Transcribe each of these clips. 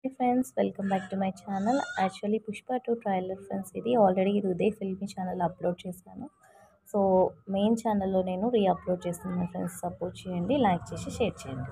high friends welcome back to my channel actually Pushpa two trailer friends ఇది already ఇది Uday filmy channel upload చేశాను so main ఛానల్లో నేను re upload చేస్తున్నాను friends support చేయండి లైక్ చేసి షేర్ చేయండి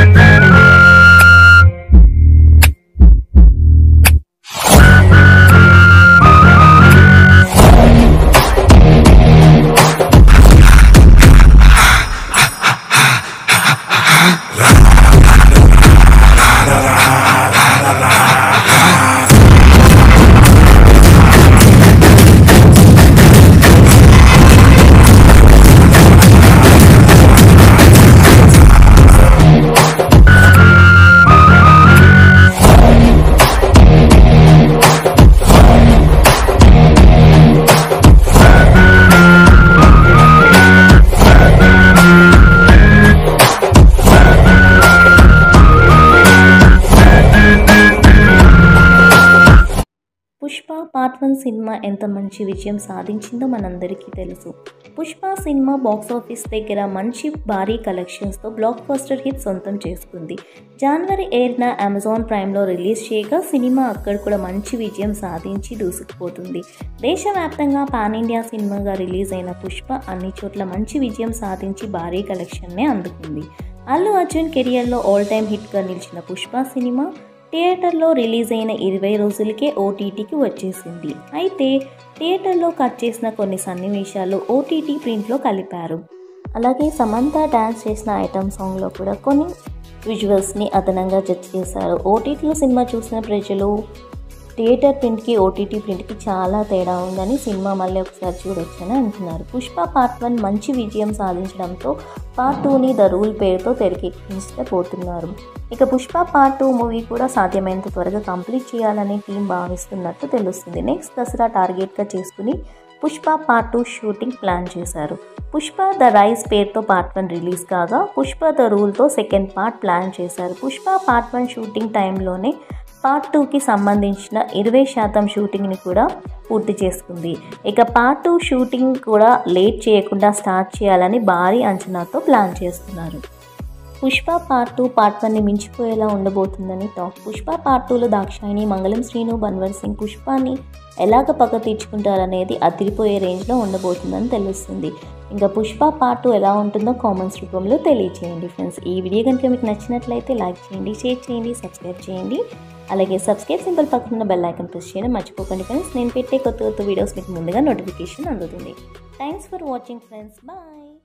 పుష్ప పార్ట్ వన్ సినిమా ఎంత మంచి విజయం సాధించిందో మనందరికీ తెలుసు పుష్ప సినిమా బాక్స్ ఆఫీస్ దగ్గర మంచి భారీ కలెక్షన్స్తో బ్లాక్ బస్టర్ హిట్ సొంతం చేసుకుంది జనవరి ఎయిర్న అమెజాన్ ప్రైమ్లో రిలీజ్ చేయగా సినిమా అక్కడ కూడా మంచి విజయం సాధించి దూసుకుపోతుంది దేశవ్యాప్తంగా పాన్ ఇండియా సినిమాగా రిలీజ్ అయిన పుష్ప అన్ని చోట్ల మంచి విజయం సాధించి భారీ కలెక్షన్నే అందుకుంది అల్లు అర్జున్ కెరియర్లో ఆల్ టైమ్ హిట్గా నిలిచిన పుష్ప సినిమా థియేటర్లో రిలీజ్ అయిన ఇరవై రోజులకే ఓటీటీకి వచ్చేసింది అయితే థియేటర్లో కట్ చేసిన కొన్ని సన్నివేశాలు ఓటీటీ ప్రింట్లో కలిపారు అలాగే సమంత డ్యాన్స్ చేసిన ఐటమ్ సాంగ్లో కూడా కొన్ని విజువల్స్ని అదనంగా జడ్జ్ చేశారు ఓటీటీలో సినిమా చూసిన ప్రజలు థియేటర్ ప్రింట్కి ఓటీటీ ప్రింట్కి చాలా తేడా ఉందని సినిమా మళ్ళీ ఒకసారి చూడొచ్చని అంటున్నారు పుష్ప పార్ట్ వన్ మంచి విజయం సాధించడంతో పార్ట్ టూని ద రూల్ పేరుతో తెరకెక్కించబోతున్నారు ఇక పుష్ప పార్ట్ టూ మూవీ కూడా సాధ్యమైనంత త్వరగా కంప్లీట్ చేయాలని టీం భావిస్తున్నట్టు తెలుస్తుంది నెక్స్ట్ దసరా టార్గెట్గా చేసుకుని Pushpa part two shooting plan చేశారు పుష్ప ద రైస్ పేరుతో పార్ట్ వన్ రిలీజ్ కాగా పుష్ప ద రూల్తో సెకండ్ పార్ట్ ప్లాన్ చేశారు పుష్ప పార్ట్ వన్ షూటింగ్ టైంలోనే పార్ట్ టూకి సంబంధించిన ఇరవై శాతం షూటింగ్ని కూడా పూర్తి చేసుకుంది ఇక పార్ట్ టూ షూటింగ్ కూడా లేట్ చేయకుండా స్టార్ట్ చేయాలని భారీ అంచనాతో ప్లాన్ చేస్తున్నారు పుష్ప పార్ట్ టూ పార్ట్ వన్ని మించిపోయేలా ఉండబోతుందని టాక్ పుష్ప పార్ట్ టూలో దాక్షాయిని మంగళం శ్రీను బన్వర్ సింగ్ పుష్పాన్ని ఎలాగ పగ తీర్చుకుంటారనేది అదిరిపోయే రేంజ్లో ఉండబోతుందని తెలుస్తుంది ఇంకా పుష్ప పార్ట్ టూ ఎలా ఉంటుందో కామెంట్స్ రూపంలో తెలియచేయండి ఫ్రెండ్స్ ఈ వీడియో కనుక మీకు నచ్చినట్లయితే లైక్ చేయండి షేర్ చేయండి సబ్స్క్రైబ్ చేయండి అలాగే సబ్స్క్రైబ్ సింబల్ పక్కన ఉన్న బెల్ ఐకన్ ప్రెస్ చేయడం మర్చిపోకండి ఫ్రెండ్స్ నేను పెట్టే కొత్త కొత్త వీడియోస్ మీకు ముందుగా నోటిఫికేషన్ అందుతుంది thanks for watching friends bye